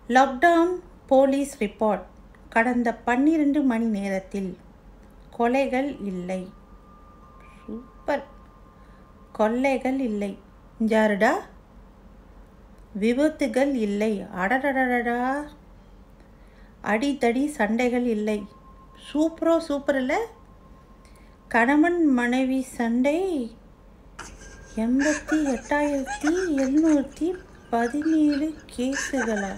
lockdown police report கடந்த பன்னிரண்டு மணி நேரத்தில் கொலைகள் இல்லை சூப்பர் கொள்ளைகள் இல்லை ஜாருடா விபத்துகள் இல்லை அடடடடடா அடித்தடி சண்டைகள் இல்லை சூப்பரோ சூப்பர் இல்லை கணவன் மனைவி சண்டை எண்பத்தி எட்டாயிரத்தி எழுநூற்றி பதினேழு கேஸுகளா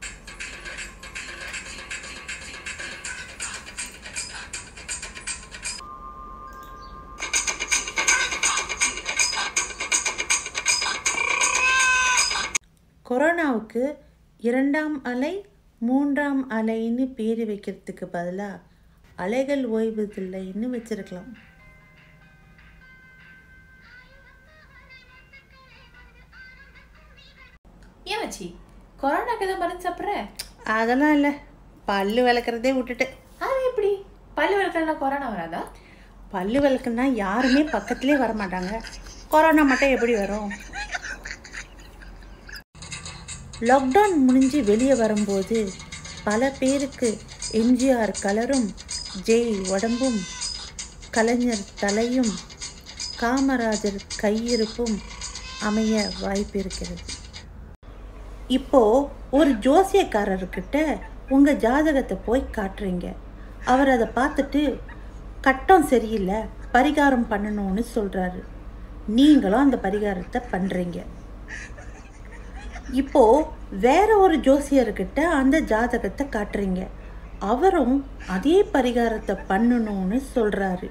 கொரோனாவுக்கு இரண்டாம் அலை மூன்றாம் அலைன்னு பேர் வைக்கிறதுக்கு பதிலாக அலைகள் ஓய்வதில்லைன்னு வச்சிருக்கலாம் ஏன் மச்சி கொரோனாக்கு எதுவும் மருந்து சாப்பிட்ற அதெல்லாம் இல்லை பல்லு விளக்குறதே விட்டுட்டு அது எப்படி பல்லு விளக்கலாம் கொரோனா வராதா பல்லு விளக்குனா யாருமே பக்கத்துலேயே வர மாட்டாங்க கொரோனா மட்டும் எப்படி வரும் லாக்டவுன் முடிஞ்சு வெளியே வரும்போது பல பேருக்கு எம்ஜிஆர் கலரும் ஜெய் உடம்பும் கலைஞர் தலையும் காமராஜர் கையிருப்பும் அமைய வாய்ப்பு இருக்கிறது இப்போ ஒரு ஜோசியக்காரர்கிட்ட உங்க ஜாதகத்தை போய் காட்டுறீங்க அவர் அதை பார்த்துட்டு கட்டம் சரியில்லை பரிகாரம் பண்ணணும்னு சொல்றாரு நீங்களும் அந்த பரிகாரத்தை பண்றீங்க இப்போ வேற ஒரு ஜோசியர்கிட்ட அந்த ஜாதகத்தை காட்டுறீங்க அவரும் அதே பரிகாரத்தை பண்ணணும்னு சொல்றாரு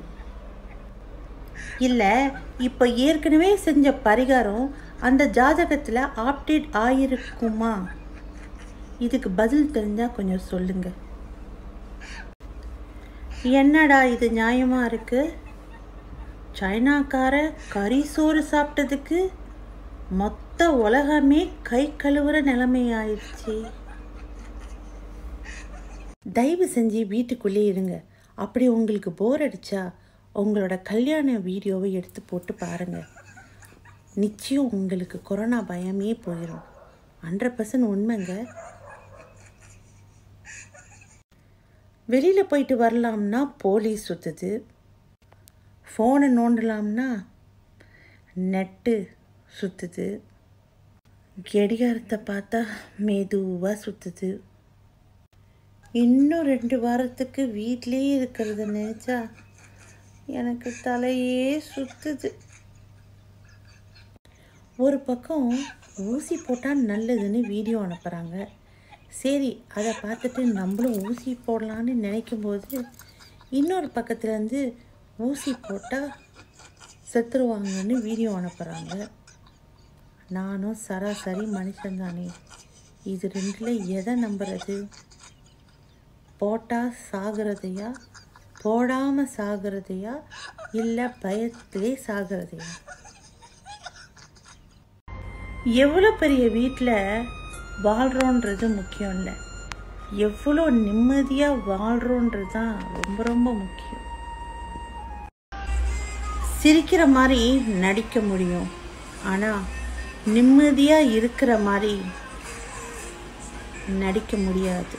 இல்லை இப்போ ஏற்கனவே செஞ்ச பரிகாரம் அந்த ஜாதகத்தில் ஆப்டேட் ஆயிருக்குமா இதுக்கு பதில் தெரிஞ்சால் கொஞ்சம் சொல்லுங்க என்னடா இது நியாயமா இருக்கு சைனாக்கார கறி சோறு சாப்பிட்டதுக்கு மொத்த உலகமே கை கழுவுற நிலைமை ஆயிடுச்சு தயவு செஞ்சு வீட்டுக்குள்ளே இருங்க அப்படி உங்களுக்கு போர் அடிச்சா உங்களோட கல்யாண வீடியோவை எடுத்து போட்டு பாருங்க நிச்சயம் உங்களுக்கு கொரோனா பயமே போயிடும் ஹண்ட்ரட் பர்சன்ட் உண்மைங்க வெளியில் போயிட்டு வரலாம்னா போலீஸ் சுற்றுது ஃபோனை நோண்டலாம்னா நெட்டு சுற்றுது கடிகாரத்தை பார்த்தா மெதுவாக சுற்றுது இன்னும் ரெண்டு வாரத்துக்கு வீட்டிலேயே இருக்கிறத நினச்சா எனக்கு தலையே சுற்றுது ஒரு பக்கம் ஊசி போட்டால் நல்லதுன்னு வீடியோ அனுப்புகிறாங்க சரி அதை பார்த்துட்டு நம்மளும் ஊசி போடலான்னு நினைக்கும்போது இன்னொரு பக்கத்துலேருந்து ஊசி போட்டால் செத்துருவாங்கன்னு வீடியோ அனுப்புகிறாங்க நானும் சராசரி மனுஷன்தானே இது ரெண்டில் எதை நம்புறது போட்டால் சாகிறதையா போடாமல் சாகிறதையா இல்லை பயத்திலே சாகிறதையா எவ்வளோ பெரிய வீட்டில் வாழ்கிறோன்றது முக்கியம் இல்லை எவ்வளோ நிம்மதியாக வாழ்கிறோன்றது தான் ரொம்ப ரொம்ப முக்கியம் சிரிக்கிற மாதிரி நடிக்க முடியும் ஆனால் நிம்மதியாக இருக்கிற மாதிரி நடிக்க முடியாது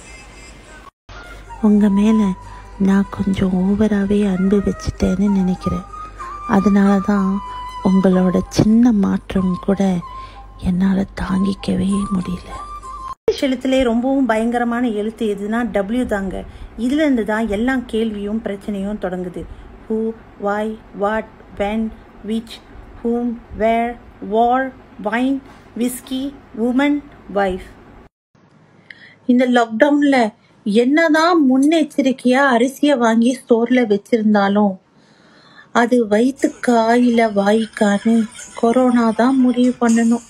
உங்கள் மேலே நான் கொஞ்சம் ஓவராகவே அன்பு வச்சுட்டேன்னு நினைக்கிறேன் அதனால தான் உங்களோட சின்ன மாற்றம் கூட என்னால் தாங்கிக்கவே முடியல இங்கிலீஷ் எழுத்துலே ரொம்பவும் பயங்கரமான எழுத்து எதுனா டபிள்யூ தாங்க இதுலேருந்து தான் எல்லா கேள்வியும் பிரச்சனையும் தொடங்குது who why what when which whom where war wine whisky woman wife இந்த லாக்டவுனில் என்னதான் முன்னெச்சரிக்கையாக அரிசியை வாங்கி ஸ்டோரில் வச்சுருந்தாலும் அது வயிற்றுக்கா இல்லை வாய்க்கான்னு கொரோனா தான் முடிவு பண்ணணும்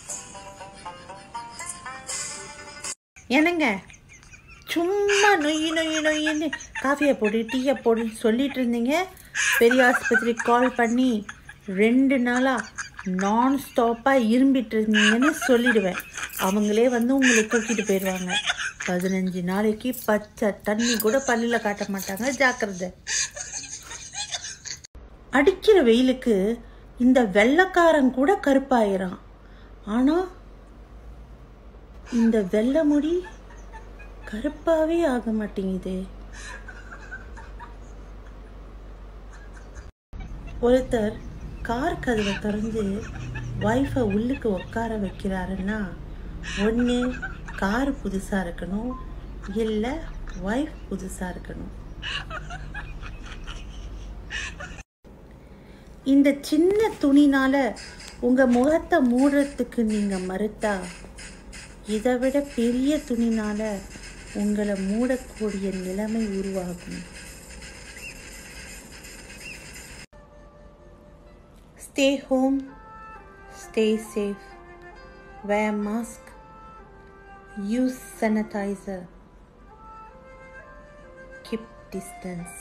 என்னங்க சும்மா நொய்யு நொய்யு நொய்யுன்னு காஃபியை போடு டீயை போடுன்னு சொல்லிட்டு இருந்தீங்க பெரிய ஆஸ்பத்திரிக்கு கால் பண்ணி ரெண்டு நாளாக நான் ஸ்டாப்பாக இரும்பிட்டு இருந்தீங்கன்னு சொல்லிடுவேன் அவங்களே வந்து உங்களை தூக்கிட்டு போயிடுவாங்க பதினஞ்சு நாளைக்கு பச்சை தண்ணி கூட பல்லில் காட்ட மாட்டாங்க ஜாக்கிரதை அடிக்கிற வெயிலுக்கு இந்த வெள்ளைக்காரன் கூட கருப்பாயிரான் ஆனால் இந்த வெள்ளை முடி கருப்பாவே ஆக மாட்டேங்குது ஒருத்தர் கார் கதவை திறந்து ஒய்ஃபை உள்ளுக்கு உட்கார வைக்கிறாருன்னா ஒன்று கார் புதுசாக இருக்கணும் இல்லை ஒய்ஃப் புதுசாக இருக்கணும் இந்த சின்ன துணினால உங்க முகத்தை மூடுறதுக்கு நீங்க மறுத்தா இதை விட பெரிய துணினால உங்களை மூடக்கூடிய நிலைமை உருவாகும் stay home stay safe wear mask use sanitizer keep distance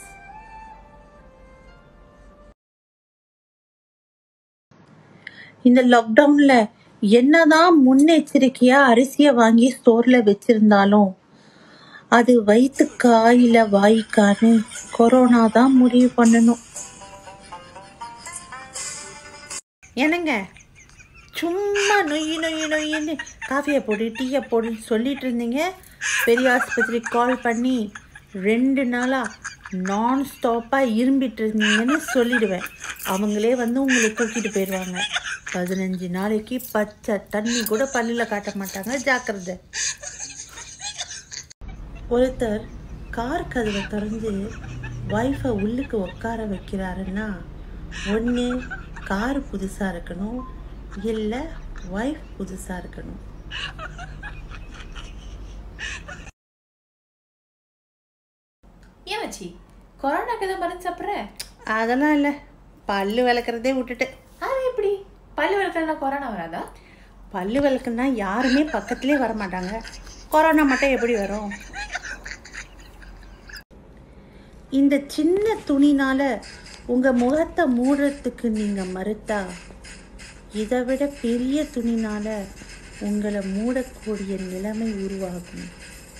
இந்த லாக்டவுன்ல என்னதான் முன்னெச்சரிக்கையா அரிசியை வாங்கி ஸ்டோர்ல வச்சிருந்தாலும் அது வயிற்றுக்கா இல்ல வாய்க்கான்னு கொரோனா தான் முடிவு பண்ணணும் என்னங்க சும்மா நொய்யு நொய்யு நொய்யுன்னு காஃபியை போடு டீயை போடுன்னு சொல்லிட்டு இருந்தீங்க பெரிய ஆஸ்பத்திரிக்கு கால் பண்ணி ரெண்டு நாளாக நான் ஸ்டாப்பாக இரும்பிட்டு இருந்தீங்கன்னு சொல்லிடுவேன் அவங்களே வந்து உங்களை தூக்கிட்டு போயிடுவாங்க பதினஞ்சு நாளைக்கு பச்சை தண்ணி கூட பல்லில் காட்ட மாட்டாங்க ஜாக்கிரதை ஒருத்தர் கார் கதவை திறந்து ஒய்ஃபை உள்ளுக்கு உட்கார வைக்கிறாருன்னா ஒன்று கார் புதுசாக இருக்கணும் இல்லை ஒய்ஃப் புதுசாக இருக்கணும் ஏன் மச்சி கொரோனாக்கு எதுவும் மருந்து சாப்பிட்ற அதெல்லாம் இல்லை பல்லு விளக்குறதே விட்டுட்டு அது எப்படி பல்லு விளக்கலாம் கொரோனா வராதா பல்லு விளக்குன்னா யாருமே பக்கத்துலேயே வர மாட்டாங்க கொரோனா மட்டும் எப்படி வரும் இந்த சின்ன துணினால உங்க முகத்தை மூடுறதுக்கு நீங்க மறுத்தா இதை விட பெரிய துணினால உங்களை மூடக்கூடிய நிலைமை உருவாகும்